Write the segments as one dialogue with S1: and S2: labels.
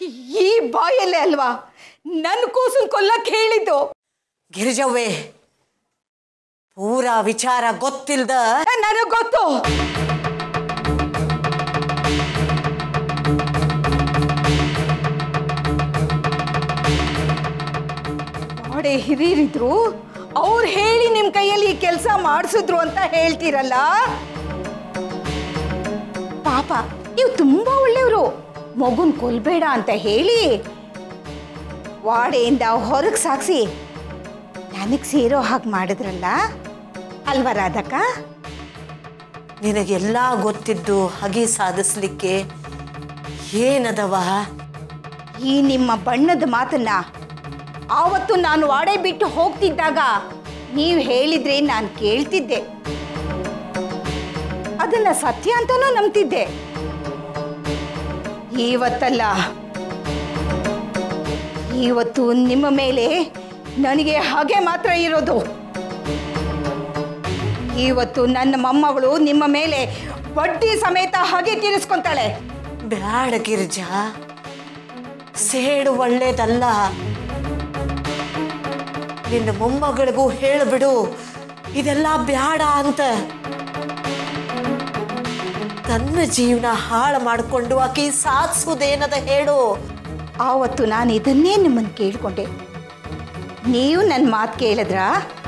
S1: ಈ ಬಾಯಲ್ಲೇ ಅಲ್ವಾ ನನ್ನ ಕೂಸನ್ ಕೊಲ್ಲಕ್ಕೆ ಹೇಳಿದ್ದು
S2: ಗಿರಿಜವ್ವೆ ಪೂರಾ ವಿಚಾರ ಗೊತ್ತಿಲ್ದ
S1: ನನಗೆ ಗೊತ್ತು ಬಾಡೆ ಹಿರಿಯರಿದ್ರು ಅವ್ರು ಹೇಳಿ ನಿಮ್ಮ ಕೈಯಲ್ಲಿ ಈ ಕೆಲಸ ಮಾಡಿಸಿದ್ರು ಅಂತ ಹೇಳ್ತೀರಲ್ಲ ಪಾಪ ನೀವು ತುಂಬಾ ಒಳ್ಳೆಯವರು ಮಗುನ್ ಕೊಲ್ಬೇಡ ಅಂತ ಹೇಳಿ ವಾಡೆಯಿಂದ ಹೊರಗೆ ಸಾಕ್ಸಿ ನನಗೆ ಸೇರೋ ಹಾಗೆ ಮಾಡಿದ್ರಲ್ಲ ಅಲ್ವಾ ರಾಧಕ್ಕ
S2: ನಿನಗೆಲ್ಲ ಗೊತ್ತಿದ್ದು ಹಗಿ ಸಾಧಿಸ್ಲಿಕ್ಕೆ ಏನದವ
S1: ಈ ನಿಮ್ಮ ಬಣ್ಣದ ಮಾತನ್ನ ಆವತ್ತು ನಾನು ವಾಡೆ ಬಿಟ್ಟು ಹೋಗ್ತಿದ್ದಾಗ ನೀವು ಹೇಳಿದ್ರೆ ನಾನು ಕೇಳ್ತಿದ್ದೆ ಅದನ್ನ ಸತ್ಯ ಅಂತಾನೂ ನಂಬ್ತಿದ್ದೆ ಇವತ್ತಲ್ಲ ಇವತ್ತು ನಿಮ್ಮ ಮೇಲೆ ನನಗೆ ಹಾಗೆ ಮಾತ್ರ ಇರೋದು ಇವತ್ತು ನನ್ನ ಮೊಮ್ಮಗಳು ನಿಮ್ಮ ಮೇಲೆ ಬಡ್ಡಿ ಸಮೇತ ಹಾಗೆ ತೀರಿಸ್ಕೊಂತಾಳೆ
S2: ಬ್ಯಾಡ ಗಿರಿಜ ಸೇಡು ಒಳ್ಳೇದಲ್ಲ ನಿನ್ನ ಮೊಮ್ಮಗಳಿಗೂ ಹೇಳ್ಬಿಡು ಇದೆಲ್ಲ ಬ್ಯಾಡ ಅಂತ ತನ್ನ ಜೀವನ ಹಾಳು ಮಾಡಿಕೊಂಡು ಆಕಿ ಸಾಧಿಸೋದೇನದ ಹೇಳು
S1: ಆವತ್ತು ನಾನು ಇದನ್ನೇ ನಿಮ್ಮನ್ನು ಕೇಳಿಕೊಂಡೆ ನೀವು ನನ್ನ ಮಾತು ಕೇಳಿದ್ರಾ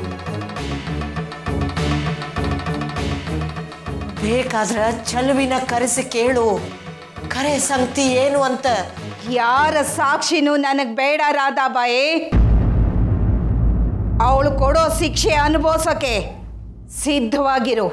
S2: ಬೇಕಾದ್ರ ಚಲುವಿನ ಕರೆಸಿ ಕೇಳು ಕರೆ ಸಂಗತಿ ಏನು ಅಂತ
S1: ಯಾರ ಸಾಕ್ಷಿನೂ ನನಗೆ ಬೇಡ ರಾಧಾಬಾಯಿ ಅವಳು ಕೊಡೋ ಶಿಕ್ಷೆ ಅನುಭವಿಸೋಕೆ ಸಿದ್ಧವಾಗಿರು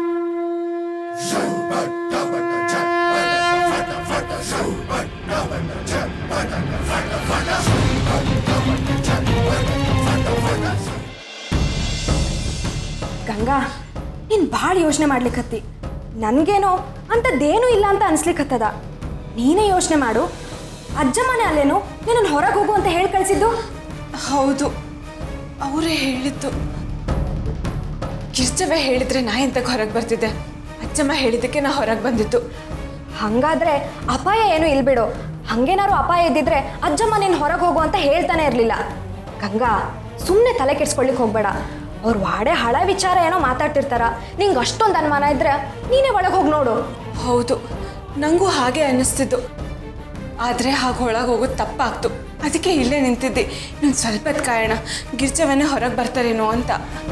S3: ಗಂಗಾ ನೀನು ಭಾಳ ಯೋಚನೆ ಮಾಡ್ಲಿಕ್ಕತ್ತಿ ನನಗೇನೋ ಅಂಥದ್ದೇನೂ ಇಲ್ಲ ಅಂತ ಅನ್ಸ್ಲಿಕ್ಕತ್ತದ ನೀನೇ ಯೋಚನೆ ಮಾಡು ಅಜ್ಜ ಮನೆ ಅಲ್ಲೇನೋ ನಿನ್ನನ್ನು ಹೊರಗೆ ಹೋಗು ಅಂತ ಹೇಳಿ ಕಳಿಸಿದ್ದು
S4: ಹೌದು ಅವರೇ ಹೇಳಿದ್ದು ಕಿರ್ಚವೇ ಹೇಳಿದ್ರೆ ನಾ ಇಂತಕ್ಕೆ ಹೊರಗೆ ಬರ್ತಿದ್ದೆ ಅಜ್ಜಮ್ಮ ಹೇಳಿದ್ದಕ್ಕೆ ನಾ ಹೊರಗೆ ಬಂದಿತ್ತು
S3: ಹಂಗಾದ್ರೆ ಅಪಾಯ ಏನು ಇಲ್ಬಿಡು ಹಂಗೇನಾದ್ರು ಅಪಾಯ ಇದ್ದಿದ್ರೆ ಅಜ್ಜಮ್ಮ ನೀನು ಹೊರಗೆ ಹೋಗು ಅಂತ ಹೇಳ್ತಾನೆ ಇರಲಿಲ್ಲ ಗಂಗಾ ಸುಮ್ಮನೆ ತಲೆ ಕೆಡ್ಸ್ಕೊಳ್ಲಿಕ್ಕೆ ಹೋಗ್ಬೇಡ ಅವ್ರು ವಾಡೆ ಹಳ ವಿಚಾರ ಏನೋ ಮಾತಾಡ್ತಿರ್ತಾರ ನಿಂಗೆ ಅಷ್ಟೊಂದು ಅನುಮಾನ ಇದ್ರೆ ನೀನೇ ಒಳಗೆ ಹೋಗಿ ನೋಡು
S4: ಹೌದು ನನಗೂ ಹಾಗೆ ಅನ್ನಿಸ್ತಿದ್ದು ಆದರೆ ಹಾಗೆ ಒಳಗೆ ಹೋಗೋದು ತಪ್ಪಾಗ್ತು ಅದಕ್ಕೆ ಇಲ್ಲೇ ನಿಂತಿದ್ದೆ ಇನ್ನೊಂದು ಸ್ವಲ್ಪ ಹೊತ್ತು ಕಾಯೋಣ ಗಿರ್ಜವನ್ನೇ ಹೊರಗೆ ಬರ್ತಾರೇನೋ ಅಂತ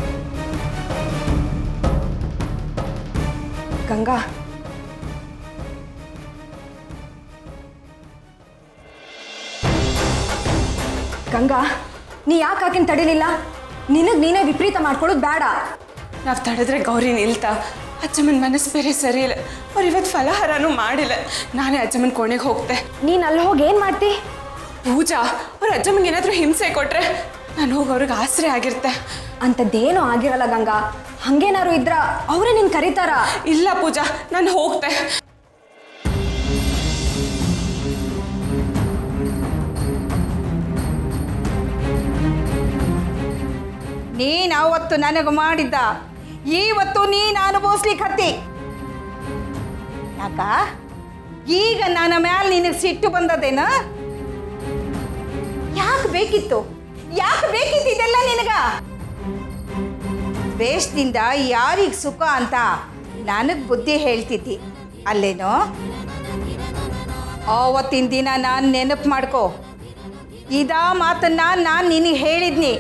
S3: ಗಂಗಾ ಗಂಗಾ ನೀ ಯಾಕೆ ಆಕಿನ ತಡಿಲಿಲ್ಲ ನಿನಗೆ ನೀನೇ ವಿಪರೀತ ಮಾಡ್ಕೊಳ್ಳೋದು ಬೇಡ
S4: ನಾವು ತಡೆದ್ರೆ ಗೌರಿ ನಿಲ್ತಾ ಅಜ್ಜಮ್ಮನ ಮನಸ್ಸು ಬೇರೆ ಸರಿ ಇಲ್ಲ ಅವ್ರು ಇವತ್ತು ಫಲಹಾರನೂ ಮಾಡಿಲ್ಲ ನಾನೇ ಅಜ್ಜಮ್ಮನ ಕೋಣೆಗೆ ಹೋಗ್ತೆ
S3: ನೀನು ಅಲ್ಲಿ ಹೋಗಿ ಏನು ಮಾಡ್ತಿ
S4: ಪೂಜಾ ಅವ್ರ ಅಜ್ಜಮ್ಮಂಗೆ ಏನಾದರೂ ಹಿಂಸೆ ಕೊಟ್ರೆ ನಾನು ಹೋಗಿ ಅವ್ರಿಗೆ ಆಸರೆ ಆಗಿರ್ತೆ
S3: ಅಂಥದ್ದೇನೂ ಆಗಿರಲ್ಲ ಗಂಗಾ ಹಂಗೇನಾರು ಇದ್ರ ಅವರೇ ನಿನ್ ಕರೀತಾರ
S4: ಇಲ್ಲ ಪೂಜಾ ನಾನು ಹೋಗ್ತೆ
S1: ನೀನು ಅವತ್ತು ನನಗೆ ಮಾಡಿದ್ದ ಇವತ್ತು ನೀನು ಅನುಭವಿಸ್ಲಿಕ್ಕೆ ಹತ್ತಿ ಯಾಕ ಈಗ ನನ್ನ ಮ್ಯಾಲ ನಿನಗೆ ಸಿಟ್ಟು ಬಂದದೇನ ಯಾಕೆ ಬೇಕಿತ್ತು ಯಾಕೆ ಬೇಕಿತ್ತು ಇದೆಲ್ಲ ನಿನಗ ದ್ವೇಷದಿಂದ ಯಾರಿಗೆ ಸುಖ ಅಂತ ನನಗೆ ಬುದ್ಧಿ ಹೇಳ್ತಿದ್ದಿ ಅಲ್ಲೇನೋ ಆವತ್ತಿನ ದಿನ ನಾನು ನೆನಪು ಮಾಡ್ಕೋ ಇದಾ ಮಾತನ್ನ ನಾನು ನಿನಗೆ ಹೇಳಿದ್ನಿ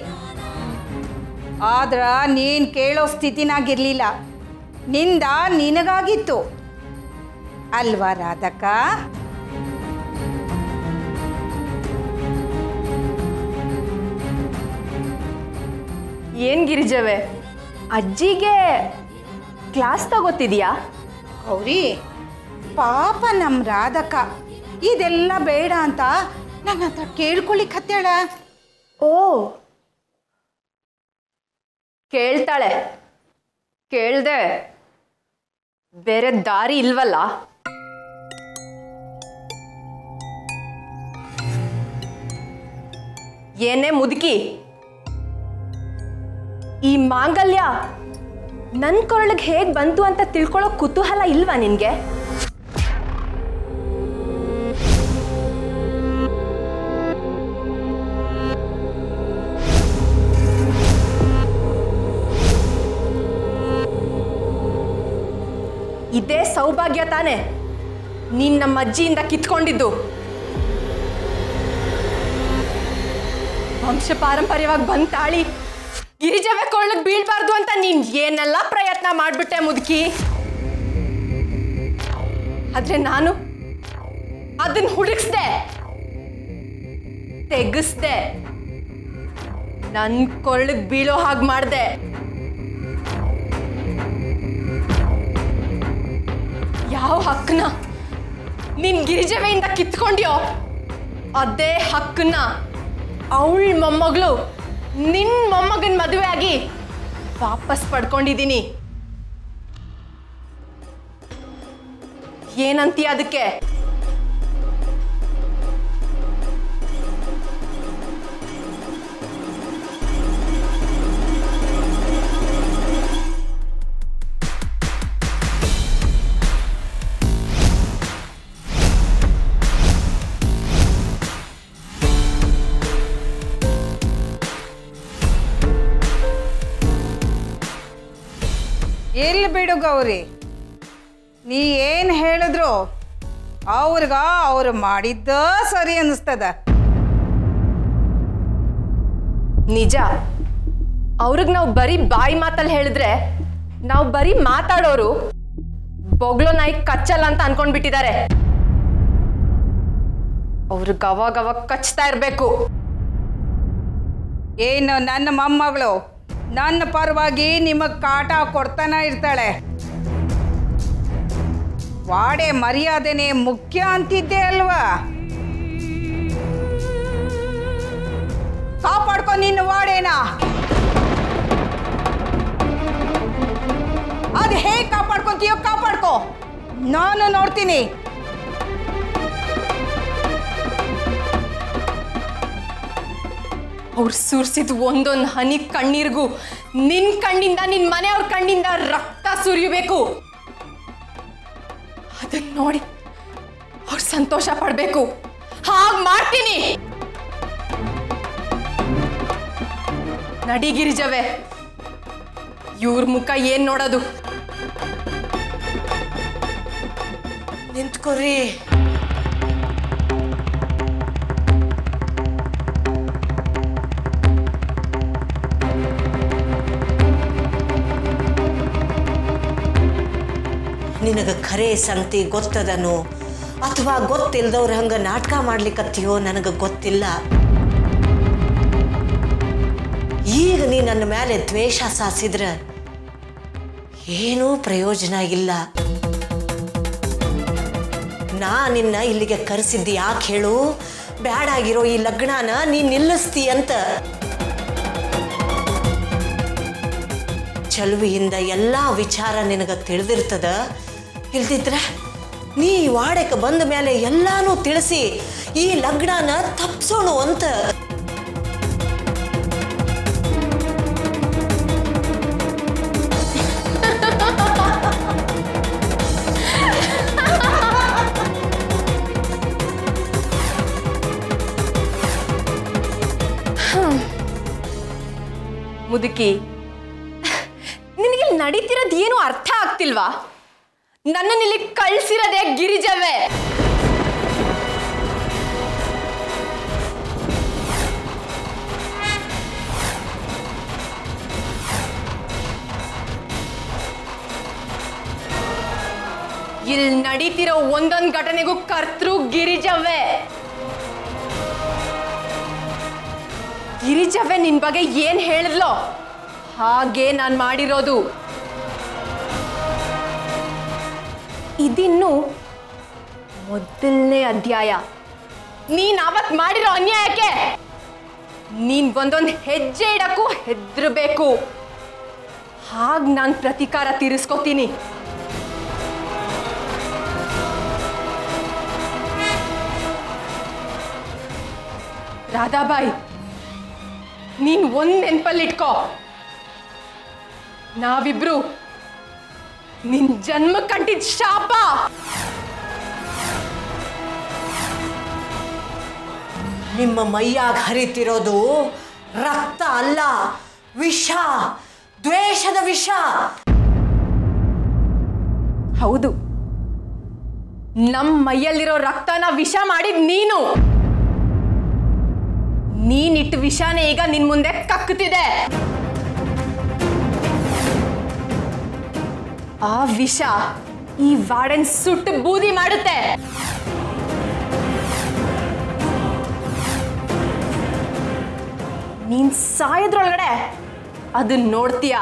S1: ಆದ್ರ ನೀನು ಕೇಳೋ ಸ್ಥಿತಿನಾಗಿರ್ಲಿಲ್ಲ ನಿಂದ ನಿನಗಾಗಿತ್ತು ಅಲ್ವಾ ರಾಧಕ್ಕ
S5: ಏನ್ ಗಿರಿಜವೆ ಅಜ್ಜಿಗೆ ಕ್ಲಾಸ್ ತಗೋತಿದ್ಯಾ
S1: ಗೌರಿ ಪಾಪ ನಮ್ಮ ರಾಧಕ್ಕ ಇದೆಲ್ಲ ಬೇಡ ಅಂತ ನನ್ನ ಹತ್ರ ಕೇಳ್ಕೊಳಿಕ್ ಹತ್ತಾಳ
S5: ಓ ಕೇಳ್ತಾಳೆ ಕೇಳ್ದೆ ಬೇರೆ ದಾರಿ ಇಲ್ವಲ್ಲ ಏನೇ ಮುದುಕಿ ಈ ಮಾಂಗಲ್ಯ ನನ್ನ ಕೊರಳಿಗೆ ಹೇಗೆ ಬಂತು ಅಂತ ತಿಳ್ಕೊಳ್ಳೋ ಕುತೂಹಲ ಇಲ್ವಾ ನಿನಗೆ ಸೌಭಾಗ್ಯ ತಾನೆ ನೀನ್ ನಮ್ಮ ಅಜ್ಜಿಯಿಂದ ಕಿತ್ಕೊಂಡಿದ್ದು ವಂಶ ಪಾರಂಪರ್ಯವಾಗಿ ಬಂದ್ ತಾಳಿ ಗಿರಿಜವೆ ಕೊಳ್ಳಕ್ ಬೀಳ್ಬಾರ್ದು ಅಂತ ನೀನ್ ಏನೆಲ್ಲ ಪ್ರಯತ್ನ ಮಾಡ್ಬಿಟ್ಟೆ ಮುದುಕಿ ಆದ್ರೆ ನಾನು ಅದನ್ನ ಹುಡುಕ್ಸ್ದೆ ತೆಗಿಸ್ದೆ ನನ್ ಕೊಳ್ಳಕ್ ಬೀಳೋ ಹಾಗೆ ಮಾಡ್ದೆ ಯಾವ ಹಕ್ಕನ್ನ ನಿನ್ ಗಿರಿಜವೆಯಿಂದ ಕಿತ್ಕೊಂಡ್ಯೋ ಅದೇ ಹಕ್ಕನ್ನ ಅವಳ ಮೊಮ್ಮಗಳು ನಿನ್ ಮೊಮ್ಮಗನ್ ಮದುವೆ ಆಗಿ ವಾಪಸ್ ಪಡ್ಕೊಂಡಿದ್ದೀನಿ ಏನಂತೀಯ ಅದಕ್ಕೆ
S1: ಎಲ್ಲಿ ಬಿಡು ಗೌರಿ ನೀ ಏನು ಹೇಳಿದ್ರು ಅವ್ರಿಗ ಅವ್ರು ಮಾಡಿದ್ದ ಸರಿ ಅನ್ನಿಸ್ತದ
S5: ನಿಜ ಅವ್ರಿಗೆ ನಾವು ಬರೀ ಬಾಯಿ ಮಾತಲ್ಲಿ ಹೇಳಿದ್ರೆ ನಾವು ಬರೀ ಮಾತಾಡೋರು ಬೊಗ್ಲೋ ನಾಯಿ ಕಚ್ಚಲ್ಲ ಅಂತ ಅನ್ಕೊಂಡ್ಬಿಟ್ಟಿದ್ದಾರೆ ಅವ್ರಿಗೆ ಅವಾಗ ಅವಾಗ ಕಚ್ತಾ ಇರಬೇಕು
S1: ಏನು ನನ್ನ ಮೊಮ್ಮಗಳು ನನ್ನ ಪರವಾಗಿ ನಿಮಗೆ ಕಾಟ ಕೊಡ್ತಾನ ಇರ್ತಾಳೆ ವಾಡೆ ಮರ್ಯಾದೆನೇ ಮುಖ್ಯ ಅಂತಿದ್ದೆ ಅಲ್ವಾ ಕಾಪಾಡ್ಕೊ ನಿನ್ನ ವಾಡೇನ ಅದು ಹೇಗೆ ಕಾಪಾಡ್ಕೊಂತೀಯೋ ಕಾಪಾಡ್ಕೊ ನಾನು ನೋಡ್ತೀನಿ
S5: ಅವ್ರು ಸುರಿಸಿದ ಒಂದೊಂದು ಹನಿ ಕಣ್ಣೀರ್ಗೂ ನಿನ್ ಕಣ್ಣಿಂದ ನಿನ್ ಮನೆಯವ್ರ ಕಣ್ಣಿಂದ ರಕ್ತ ಸುರಿಯಬೇಕು ಅದನ್ನ ನೋಡಿ ಅವ್ರು ಸಂತೋಷ ಪಡ್ಬೇಕು ಹಾಗ್ ಮಾಡ್ತೀನಿ ನಡಿ ಗಿರಿಜವೆ ಇವ್ರ ಮುಖ ಏನ್ ನೋಡೋದು
S2: ನಿಂತ್ಕೊರಿ ನಿನಗ ಖರೆ ಸಂಗತಿ ಗೊತ್ತದನು ಅಥವಾ ಗೊತ್ತಿಲ್ದವ್ರ ಹಂಗ ನಾಟಕ ಮಾಡ್ಲಿಕ್ಕತ್ತೀಯೋ ನನಗೆ ಗೊತ್ತಿಲ್ಲ ಈಗ ನೀ ನನ್ನ ಮೇಲೆ ದ್ವೇಷ ಸಾಸಿದ್ರ ಏನೂ ಪ್ರಯೋಜನ ಇಲ್ಲ ನಾ ನಿನ್ನ ಇಲ್ಲಿಗೆ ಕರೆಸಿದ್ದು ಯಾಕೆ ಹೇಳು ಬ್ಯಾಡಾಗಿರೋ ಈ ಲಗ್ನನ ನೀ ನಿಲ್ಲಿಸ್ತಿ ಅಂತ ಚಲುವಿಯಿಂದ ಎಲ್ಲ ವಿಚಾರ ನಿನಗೆ ತಿಳಿದಿರ್ತದ ಇಲ್ದಿದ್ರ ನೀ ವಾಡಕ್ಕೆ ಬಂದ ಮೇಲೆ ಎಲ್ಲಾನು ತಿಳಿಸಿ ಈ ಲಗ್ನನ ತಪ್ಸೋಣು ಅಂತ
S5: ಮುದುಕಿ ನಿನಗೆ ಇಲ್ಲಿ ನಡೀತಿರೋದು ಏನು ಅರ್ಥ ಆಗ್ತಿಲ್ವಾ ನನ್ನನ್ನು ಇಲ್ಲಿ ಕಳ್ಸಿರೋದೇ ಗಿರಿಜವೇ ಇಲ್ಲಿ ನಡೀತಿರೋ ಒಂದೊಂದು ಘಟನೆಗೂ ಕರ್ತೃ ಗಿರಿಜವೇ ಗಿರಿಜವ್ವೆ ನಿನ್ ಬಗ್ಗೆ ಏನ್ ಹೇಳಿದ್ಲೋ ಹಾಗೆ ನಾನು ಮಾಡಿರೋದು ಇದಿನ್ನು ಮೊದಲನೇ ಅಧ್ಯಾಯ ನೀನ್ ಅವತ್ ಮಾಡಿರೋ ಅನ್ಯಾಯಕ್ಕೆ ನೀನ್ ಒಂದೊಂದು ಹೆಜ್ಜೆ ಇಡಕ್ಕೂ ಹೆದ್ರಬೇಕು ಹಾಗ್ ನಾನು ಪ್ರತೀಕಾರ ತೀರಿಸ್ಕೋತೀನಿ ರಾಧಾಬಾಯಿ ನೀನ್ ಒಂದ್ ನೆನ್ಪಲ್ಲಿಟ್ಕೋ ನಾವಿಬ್ರು ನಿನ್ ಜನ್ಮ ಕಂಟಿದ್ ಶಾಪ
S2: ನಿಮ್ಮ ಮೈಯಾಗ ಹರಿತಿರೋದು ರಕ್ತ ಅಲ್ಲ ವಿಷ ದ್ವೇಷದ ವಿಷ
S5: ಹೌದು ನಮ್ಮ ಮೈಯಲ್ಲಿರೋ ರಕ್ತನ ವಿಷ ಮಾಡಿದ್ ನೀನು ನೀನಿಟ್ಟು ವಿಷಾನೇ ಈಗ ನಿನ್ ಮುಂದೆ ಕಕ್ಕುತ್ತಿದೆ ಆ ವಿಷ ಈ ವಾರ್ಡನ್ ಸುಟ್ಟು ಬೂದಿ ಮಾಡುತ್ತೆ ನೀನ್ ಸಾಯೋದ್ರೊಳಗಡೆ ಅದನ್ನ ನೋಡ್ತೀಯ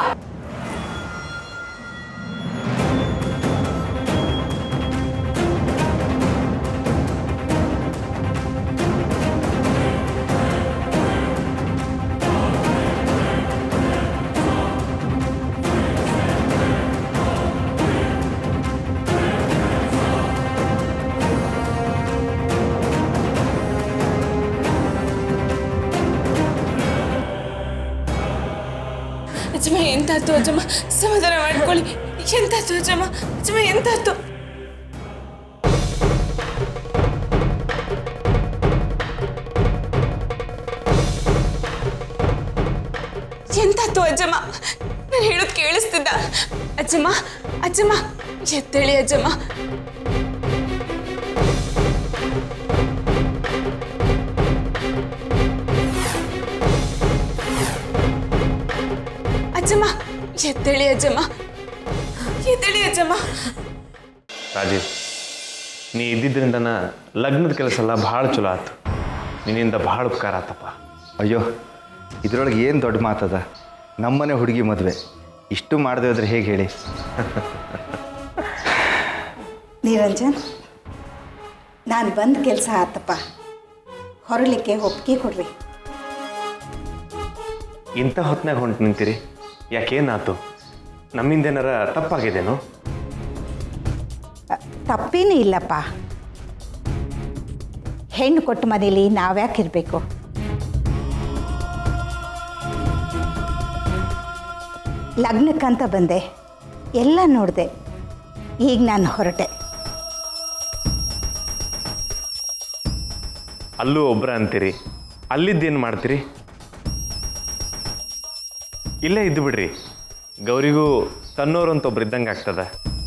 S4: ಅಜ್ಜಮ್ಮ ಎಂತಾಯ್ತು ಅಜ್ಜಮ್ಮ ಸಮಾಧಾನ ಮಾಡ್ಕೊಳ್ಳಿ ಎಂತಾಯ್ತು ಅಜ್ಜಮ್ಮ ಅಜ್ಜಮ್ಮ ಎಂತಾಯ್ತು ಎಂತಾಯ್ತು ಅಜ್ಜಮ್ಮ ನಾನು ಹೇಳೋದು ಕೇಳಿಸ್ತಿದ್ದ ಅಜ್ಜಮ್ಮ ಅಜ್ಜಮ್ಮ ಎದ್ದೇಳಿ ಅಜ್ಜಮ್ಮ ಅಜ್ಜಮ್ಮ ಎದ್ದೇಳಿ ಅಜ್ಜಮ್ಮ ಎದ್ದೇಳಿ ಅಜ್ಜಮ್ಮ
S6: ರಾಜೀವ್ ನೀ ಇದ್ದಿದ್ದರಿಂದ ಲಗ್ನದ ಕೆಲಸ ಎಲ್ಲ ಭಾಳ ಚಲೋ ಆಯ್ತು ನಿನ್ನಿಂದ ಭಾಳ ಉಪಕಾರ ಆತಪ್ಪ
S7: ಅಯ್ಯೋ ಇದರೊಳಗೆ ಏನು ದೊಡ್ಡ ಮಾತದ ನಮ್ಮನೆ ಹುಡುಗಿ ಮದುವೆ ಇಷ್ಟು ಮಾಡದೆ ಹೋದ್ರೆ ಹೇಗೆ ಹೇಳಿ
S1: ನಿರಂಜನ್ ನಾನು ಬಂದ ಕೆಲಸ ಆತಪ್ಪ ಹೊರಲಿಕ್ಕೆ ಒಪ್ಪಿಗೆ ಕೊಡ್ರಿ
S6: ಇಂಥ ಹೊತ್ನಾಗ ಹೊಂಟು ನಿಂತೀರಿ ಯಾಕೇನಾತು ನಮ್ಮಿಂದೇನಾರ ತಪ್ಪಾಗಿದೇನು
S1: ಅ, ತಪ್ಪೇನೂ ಇಲ್ಲಪ್ಪ ಹೆಣ್ಣು ಕೊಟ್ಟ ಮನೇಲಿ ನಾವ್ಯಾಕಿರಬೇಕು ಲಗ್ನಕ್ಕಂತ ಬಂದೆ ಎಲ್ಲ ನೋಡಿದೆ ಈಗ ನಾನು ಹೊರಟೆ
S6: ಅಲ್ಲೂ ಒಬ್ಬರ ಅಂತೀರಿ ಅಲ್ಲಿದ್ದೇನು ಮಾಡ್ತೀರಿ ಇಲ್ಲೇ ಇದ್ದು ಬಿಡ್ರಿ ಗೌರಿಗೂ ತನ್ನೋರು ಅಂತ ಒಬ್ರು ಇದ್ದಂಗೆ ಆಗ್ತದ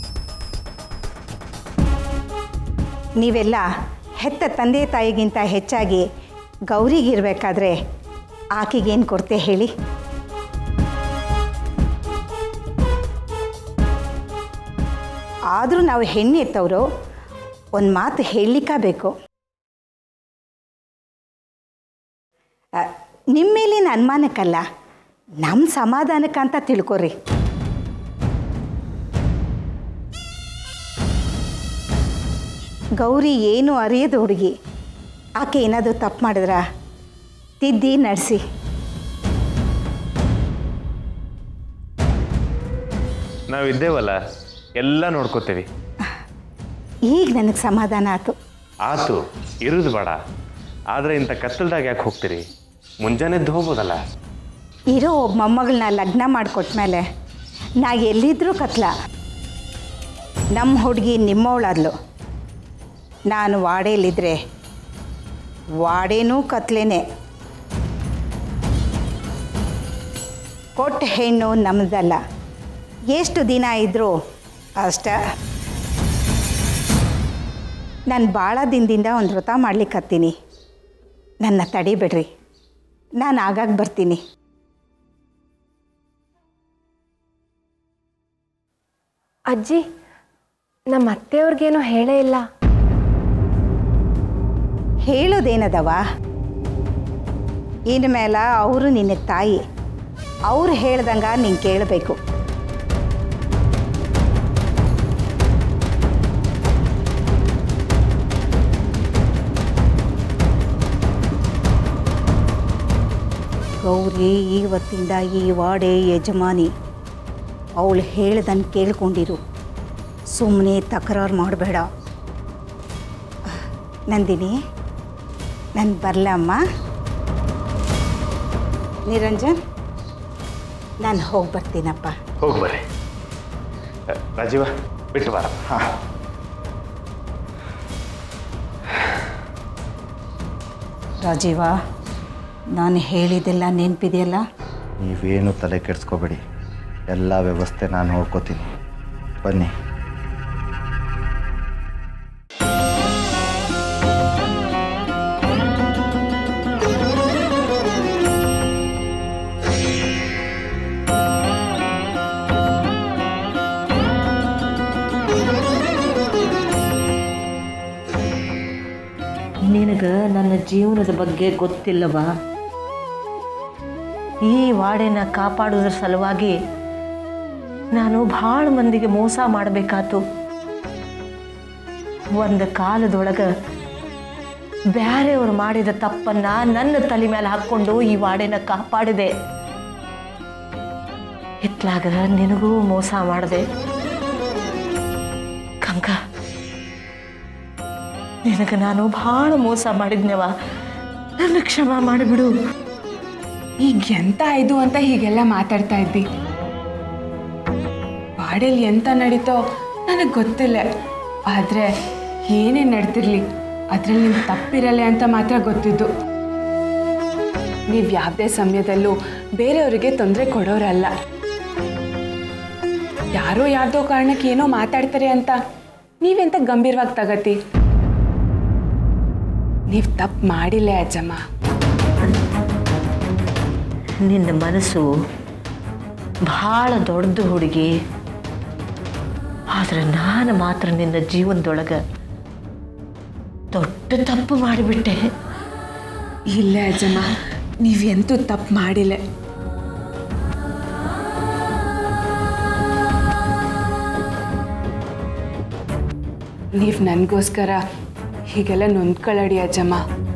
S1: ನೀವೆಲ್ಲ ಹೆತ್ತ ತಂದೆ ತಾಯಿಗಿಂತ ಹೆಚ್ಚಾಗಿ ಗೌರಿಗಿರ್ಬೇಕಾದ್ರೆ ಆಕೆಗೇನು ಕೊಡ್ತೆ ಹೇಳಿ ಆದರೂ ನಾವು ಹೆಣ್ಣು ಎತ್ತವರು ಒಂದು ಮಾತು ಹೇಳಲಿಕ್ಕಬೇಕು ನಿಮ್ಮ ಮೇಲಿನ ಅನುಮಾನಕ್ಕಲ್ಲ ನಮ್ಮ ಸಮಾಧಾನಕ್ಕಂತ ತಿಳ್ಕೊರಿ ಗೌರಿ ಏನು ಅರಿಯದ ಹುಡುಗಿ ಆಕೆ ಏನಾದರೂ ತಪ್ಪು ಮಾಡಿದ್ರ ತಿದ್ದಿ ನಡೆಸಿ
S6: ನಾವು ಇದ್ದೇವಲ್ಲ ಎಲ್ಲ ನೋಡ್ಕೋತೇವಿ
S1: ಈಗ ನನಗೆ ಸಮಾಧಾನ ಆಯಿತು
S6: ಆತು ಇರುದು ಬೇಡ ಆದರೆ ಇಂಥ ಕತ್ತಲ್ದಾಗ ಯಾಕೆ ಹೋಗ್ತೀರಿ ಮುಂಜಾನೆದ್ದು ಹೋಗ್ಬೋದಲ್ಲ
S1: ಇರೋ ಒಬ್ಬ ಮೊಮ್ಮಗಳನ್ನ ಲಗ್ನ ಮಾಡಿಕೊಟ್ಮೇಲೆ ನಾ ಎಲ್ಲಿದ್ದರೂ ಕತ್ಲ ನಮ್ಮ ಹುಡುಗಿ ನಿಮ್ಮವಳಾದ್ಲು ನಾನು ವಾಡೇಲಿದ್ರೆ ವಾಡೇನೂ ಕತ್ಲೇನೆ ಕೊಟ್ಟ ಹೆಣ್ಣು ನಮ್ಮದಲ್ಲ ಎಷ್ಟು ದಿನ ಇದ್ದರೂ ಅಷ್ಟ ನಾನು ಭಾಳ ದಿನದಿಂದ ಒಂದು ವ್ರತ ಮಾಡ್ಲಿಕ್ಕತ್ತೀನಿ ನನ್ನ ತಡಿಬೇಡ್ರಿ ನಾನು ಆಗಾಗ ಬರ್ತೀನಿ
S3: ಅಜ್ಜಿ ನಮ್ಮ ಅತ್ತೆಯವ್ರಿಗೇನು ಹೇಳೇ ಇಲ್ಲ
S1: ಹೇಳೋದೇನದವ ಇನ್ನು ಮೇಲೆ ಅವರು ನಿನ್ನ ತಾಯಿ ಅವ್ರು ಹೇಳ್ದಂಗ ನೀನು ಕೇಳಬೇಕು ಗೌರಿ ಇವತ್ತಿಂದ ಈ ವಾಡೆ ಯಜಮಾನಿ ಅವಳು ಹೇಳ್ದಂಗೆ ಕೇಳ್ಕೊಂಡಿರು ಸುಮ್ಮನೆ ತಕರಾರು ಮಾಡಬೇಡ ನಂದಿನಿ ನಾನು ಬರಲಮ್ಮ ನಿರಂಜನ್ ನಾನು ಹೋಗಿ ಬರ್ತೀನಪ್ಪ
S6: ಹೋಗಿ ಬರ್ರಿ ಅ, ರಾಜೀವ ಬಿಟ್ಟು ಬಾರ
S7: ಹಾಂ
S1: ರಾಜೀವ ನಾನು ಹೇಳಿದ್ದೆಲ್ಲ ನೆನಪಿದೆಯಲ್ಲ
S7: ನೀವೇನು ತಲೆ ಕೆಡಿಸ್ಕೋಬೇಡಿ ಎಲ್ಲ ವ್ಯವಸ್ಥೆ ನಾನು ನೋಡ್ಕೋತೀನಿ ಬನ್ನಿ
S2: ನಿನಗೆ ನನ್ನ ಜೀವನದ ಬಗ್ಗೆ ಗೊತ್ತಿಲ್ಲವಾ ಈ ವಾಡೆನ ಕಾಪಾಡೋದ್ರ ಸಲುವಾಗಿ ನಾನು ಭಾಳ ಮಂದಿಗೆ ಮೋಸ ಮಾಡಬೇಕಾತು ಒಂದು ಕಾಲದೊಳಗೆ ಬ್ಯಾರೆಯವರು ಮಾಡಿದ ತಪ್ಪನ್ನ ನನ್ನ ತಲೆ ಮೇಲೆ ಹಾಕ್ಕೊಂಡು ಈ ವಾಡೆನ ಕಾಪಾಡಿದೆ ಇತ್ಲಾಗ ನಿನಗೂ ಮೋಸ ಮಾಡಿದೆ ಕಂಕ ನಿನಗೆ ನಾನು ಭಾಳ ಮೋಸ ಮಾಡಿದ್ನವ ನನ್ನ ಕ್ಷಮ ಮಾಡಿಬಿಡು
S4: ಈಗ ಎಂತ ಆಯ್ತು ಅಂತ ಹೀಗೆಲ್ಲ ಮಾತಾಡ್ತಾ ಇದ್ದಿ ಬಾಡಲ್ಲಿ ಎಂತ ನಡೀತೋ ನನಗೆ ಗೊತ್ತಿಲ್ಲ ಆದರೆ ಏನೇ ನಡ್ತಿರ್ಲಿ ಅದರಲ್ಲಿ ನಿಮ್ಗೆ ತಪ್ಪಿರಲ್ಲ ಅಂತ ಮಾತ್ರ ಗೊತ್ತಿದ್ದು ನೀವು ಯಾವುದೇ ಸಮಯದಲ್ಲೂ ಬೇರೆಯವರಿಗೆ ತೊಂದರೆ ಕೊಡೋರಲ್ಲ ಯಾರೋ ಯಾವುದೋ ಕಾರಣಕ್ಕೆ ಏನೋ ಮಾತಾಡ್ತಾರೆ ಅಂತ ನೀವೆಂತ ಗಂಭೀರವಾಗಿ ತಗತಿ ನೀವು ತಪ್ಪು ಮಾಡಿಲ್ಲ ಅಜ್ಜಮ್ಮ
S2: ನಿನ್ನ ಮನಸ್ಸು ಭಾಳ ದೊಡ್ಡದು ಹುಡುಗಿ ಆದ್ರೆ ನಾನು ಮಾತ್ರ ನಿನ್ನ ಜೀವನದೊಳಗೆ ದೊಡ್ಡ ತಪ್ಪು ಮಾಡಿಬಿಟ್ಟೆ
S4: ಇಲ್ಲ ಅಜ್ಜಮ್ಮ ನೀವೆಂತೂ ತಪ್ಪು ಮಾಡಿಲ್ಲ ನೀವು ನನಗೋಸ್ಕರ ಹೀಗೆಲ್ಲ ನೊಂದ್ಕೊಳ್ಳಡಿ ಅಜ್ಜಮ್ಮ